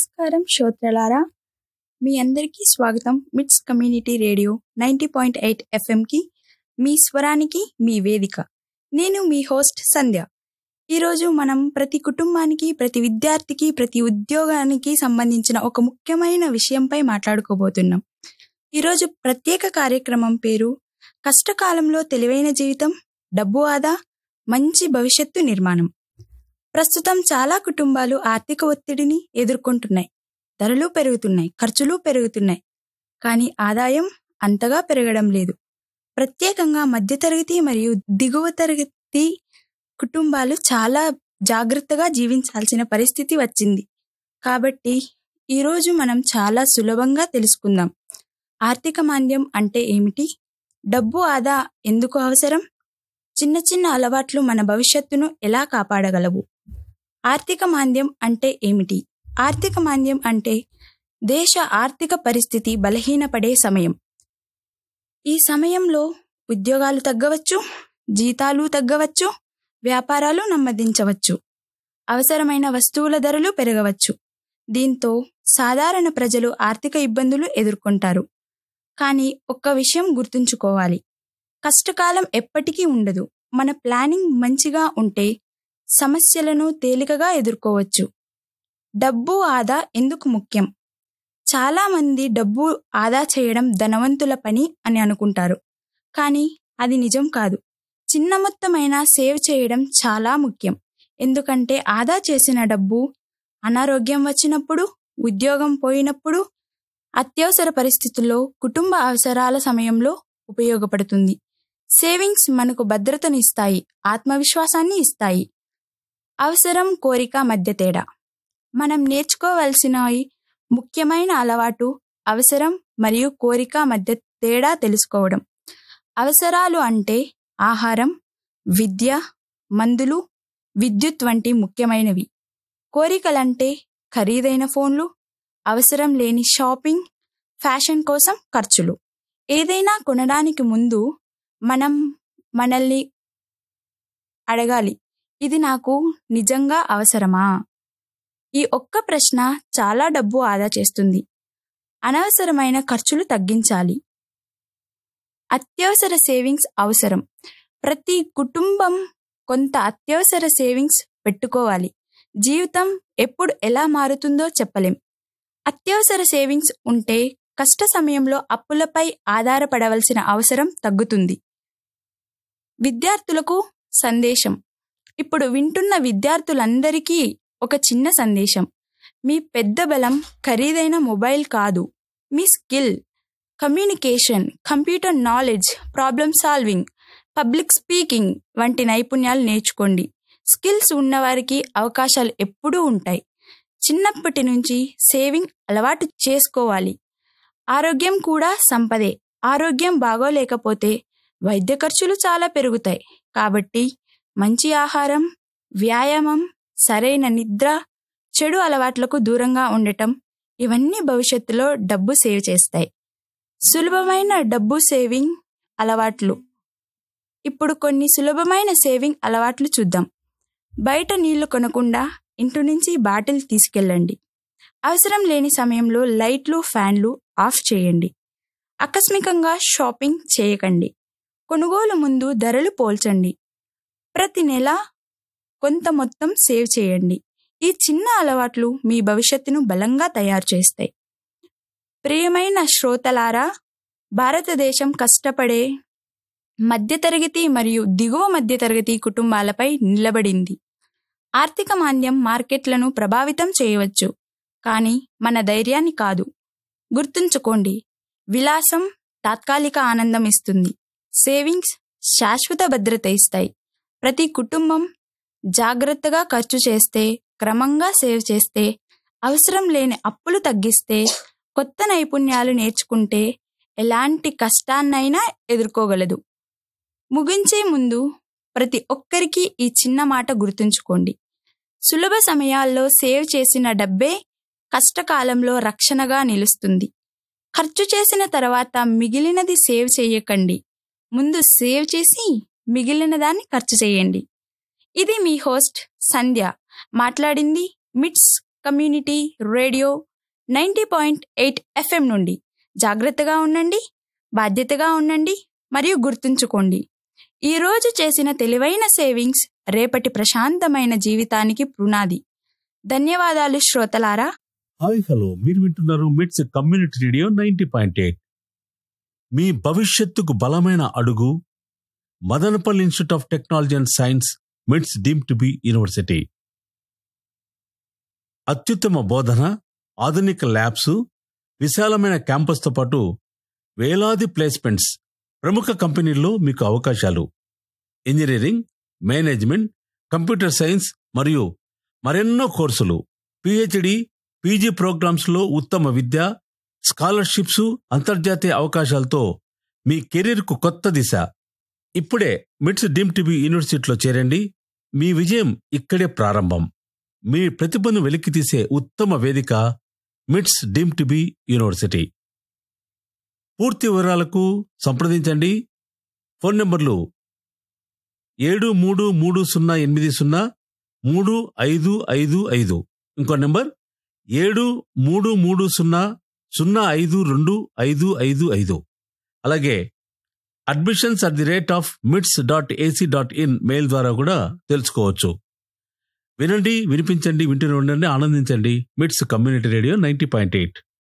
నమస్కారం శ్రోతలారా మీ అందరికీ స్వాగతం MITS community radio ninety point eight ఎఫ్ఎంకి మీ స్వరానికి మీ వేదిక నేను మీ హోస్ట్ సంధ్య ఈరోజు మనం ప్రతి కుటుంబానికి ప్రతి విద్యార్థికి ప్రతి ఉద్యోగానికి సంబంధించిన ఒక ముఖ్యమైన విషయంపై మాట్లాడుకోబోతున్నాం ఈరోజు ప్రత్యేక కార్యక్రమం పేరు కష్టకాలంలో తెలివైన జీవితం డబ్బు ఆదా మంచి భవిష్యత్తు నిర్మాణం ప్రస్తుతం చాలా కుటుంబాలు ఆర్థిక ఒత్తిడిని ఎదుర్కొంటున్నాయి ధరలు పెరుగుతున్నాయి ఖర్చులు పెరుగుతున్నాయి కానీ ఆదాయం అంతగా పెరగడం లేదు ప్రత్యేకంగా మధ్యతరగతి మరియు దిగువ తరగతి కుటుంబాలు చాలా జాగ్రత్తగా జీవించాల్సిన పరిస్థితి వచ్చింది కాబట్టి ఈరోజు మనం చాలా సులభంగా తెలుసుకుందాం ఆర్థిక మాంద్యం అంటే ఏమిటి డబ్బు ఆదా ఎందుకు అవసరం చిన్న చిన్న అలవాట్లు మన భవిష్యత్తును ఎలా కాపాడగలవు ఆర్థిక మాంద్యం అంటే ఏమిటి ఆర్థిక మాంద్యం అంటే దేశ ఆర్థిక పరిస్థితి బలహీనపడే సమయం ఈ సమయంలో ఉద్యోగాలు తగ్గవచ్చు జీతాలు తగ్గవచ్చు వ్యాపారాలు నెమ్మదించవచ్చు అవసరమైన వస్తువుల ధరలు పెరగవచ్చు దీంతో సాధారణ ప్రజలు ఆర్థిక ఇబ్బందులు ఎదుర్కొంటారు కానీ ఒక్క విషయం గుర్తుంచుకోవాలి కష్టకాలం ఎప్పటికీ ఉండదు మన ప్లానింగ్ మంచిగా ఉంటే సమస్యలను తేలికగా ఎదుర్కోవచ్చు డబ్బు ఆదా ఎందుకు ముఖ్యం చాలా మంది డబ్బు ఆదా చేయడం ధనవంతుల పని అని అనుకుంటారు కానీ అది నిజం కాదు చిన్న మొత్తమైన సేవ్ చేయడం చాలా ముఖ్యం ఎందుకంటే ఆదా చేసిన డబ్బు అనారోగ్యం వచ్చినప్పుడు ఉద్యోగం పోయినప్పుడు అత్యవసర పరిస్థితుల్లో కుటుంబ అవసరాల సమయంలో ఉపయోగపడుతుంది సేవింగ్స్ మనకు భద్రతనిస్తాయి ఆత్మవిశ్వాసాన్ని ఇస్తాయి అవసరం కోరిక మధ్య తేడా మనం నేర్చుకోవలసిన ముఖ్యమైన అలవాటు అవసరం మరియు కోరిక మధ్య తేడా తెలుసుకోవడం అవసరాలు అంటే ఆహారం విద్య మందులు విద్యుత్ వంటి ముఖ్యమైనవి కోరికలంటే ఖరీదైన ఫోన్లు అవసరం లేని షాపింగ్ ఫ్యాషన్ కోసం ఖర్చులు ఏదైనా కొనడానికి ముందు మనం మనల్ని అడగాలి ఇది నాకు నిజంగా అవసరమా ఈ ఒక్క ప్రశ్న చాలా డబ్బు ఆదా చేస్తుంది అనవసరమైన ఖర్చులు తగ్గించాలి అత్యవసర సేవింగ్స్ అవసరం ప్రతి కుటుంబం కొంత అత్యవసర సేవింగ్స్ పెట్టుకోవాలి జీవితం ఎప్పుడు ఎలా మారుతుందో చెప్పలేం అత్యవసర సేవింగ్స్ ఉంటే కష్ట సమయంలో అప్పులపై ఆధారపడవలసిన అవసరం తగ్గుతుంది విద్యార్థులకు సందేశం ఇప్పుడు వింటున్న విద్యార్థులందరికీ ఒక చిన్న సందేశం మీ పెద్ద బలం ఖరీదైన మొబైల్ కాదు మీ skill communication computer knowledge problem solving public speaking వంటి నైపుణ్యాలు నేర్చుకోండి స్కిల్స్ ఉన్నవారికి అవకాశాలు ఎప్పుడూ ఉంటాయి చిన్నప్పటి నుంచి సేవింగ్ అలవాటు చేసుకోవాలి ఆరోగ్యం కూడా సంపదే ఆరోగ్యం బాగోలేకపోతే వైద్య ఖర్చులు చాలా పెరుగుతాయి కాబట్టి మంచి ఆహారం వ్యాయామం సరైన నిద్ర చెడు అలవాట్లకు దూరంగా ఉండటం ఇవన్నీ భవిష్యత్తులో డబ్బు సేవ్ చేస్తాయి సులభమైన డబ్బు సేవింగ్ అలవాట్లు ఇప్పుడు కొన్ని సులభమైన సేవింగ్ అలవాట్లు చూద్దాం బయట నీళ్లు కొనకుండా ఇంటి నుంచి బాటిల్ తీసుకెళ్ళండి అవసరం లేని సమయంలో లైట్లు ఫ్యాన్లు ఆఫ్ చేయండి ఆకస్మికంగా షాపింగ్ చేయకండి కొనుగోలు ముందు ధరలు పోల్చండి ప్రతి నెల కొంత మొత్తం సేవ్ చేయండి ఈ చిన్న అలవాట్లు మీ భవిష్యత్తును బలంగా తయారు చేస్తాయి ప్రియమైన శ్రోతలారా భారతదేశం కష్టపడే మధ్యతరగతి మరియు దిగువ మధ్యతరగతి కుటుంబాలపై నిలబడింది ఆర్థిక మాంద్యం మార్కెట్లను ప్రభావితం చేయవచ్చు కానీ మన ధైర్యాన్ని కాదు గుర్తుంచుకోండి విలాసం తాత్కాలిక ఆనందం ఇస్తుంది సేవింగ్స్ శాశ్వత భద్రత ఇస్తాయి ప్రతి కుటుంబం జాగ్రత్తగా ఖర్చు చేస్తే క్రమంగా సేవ్ చేస్తే అవసరం లేని అప్పులు తగ్గిస్తే కొత్త నైపుణ్యాలు నేర్చుకుంటే ఎలాంటి కష్టాన్నైనా ఎదుర్కోగలదు ముగించే ముందు ప్రతి ఒక్కరికి ఈ చిన్న మాట గుర్తుంచుకోండి సులభ సమయాల్లో సేవ్ చేసిన డబ్బే కష్టకాలంలో రక్షణగా నిలుస్తుంది ఖర్చు చేసిన తర్వాత మిగిలినది సేవ్ చేయకండి ముందు సేవ్ చేసి మిగిలిన దాన్ని ఖర్చు చేయండి ఇది మీ హోస్ట్ సంధ్య మాట్లాడింది MITS community radio ninety point eight FM నుండి జాగ్రత్తగా ఉండండి బాధ్యతగా ఉండండి మరియు గుర్తుంచుకోండి ఈరోజు చేసిన తెలివైన సేవింగ్స్ రేపటి ప్రశాంతమైన జీవితానికి పునాది ధన్యవాదాలు శ్రోతలారా హాయ్ హలో మీరు వింటున్నారు MITS community radio ninety point eight మీ భవిష్యత్తుకు బలమైన అడుగు Madanapalli institute of technology and science MITS deem to be university అత్యుత్తమ బోధన ఆధునిక ల్యాబ్స్ విశాలమైన క్యాంపస్తో పాటు వేలాది ప్లేస్మెంట్స్ ప్రముఖ కంపెనీల్లో మీకు అవకాశాలు ఇంజనీరింగ్ మేనేజ్మెంట్ కంప్యూటర్ సైన్స్ మరియు మరెన్నో కోర్సులు పిహెచ్డి పీజీ ప్రోగ్రామ్స్లో ఉత్తమ విద్య స్కాలర్షిప్స్ అంతర్జాతీయ అవకాశాలతో మీ కెరీర్కు కొత్త దిశ ఇప్పుడే మిట్స్ డీమ్ టీబీ యూనివర్సిటీలో చేరండి మీ విజయం ఇక్కడే ప్రారంభం మీ ప్రతిభను వెలికితీసే ఉత్తమ వేదిక మిట్స్ డీమ్ టీబీ యూనివర్సిటీ పూర్తి వివరాలకు సంప్రదించండి ఫోన్ నంబర్లు ఏడు మూడు మూడు సున్నా ఎనిమిది సున్నా మూడు ఐదు ఐదు ఐదు ఇంకో నెంబర్ ఏడు మూడు మూడు సున్నా సున్నా ఐదు రెండు ఐదు ఐదు ఐదు అలాగే admissions at the rate of MITS dot AC dot in mail ద్వారా కూడా తెలుసుకోవచ్చు వినండి వినిపించండి వింటూనే ఉండండి ఆనందించండి MITS community radio ninety point eight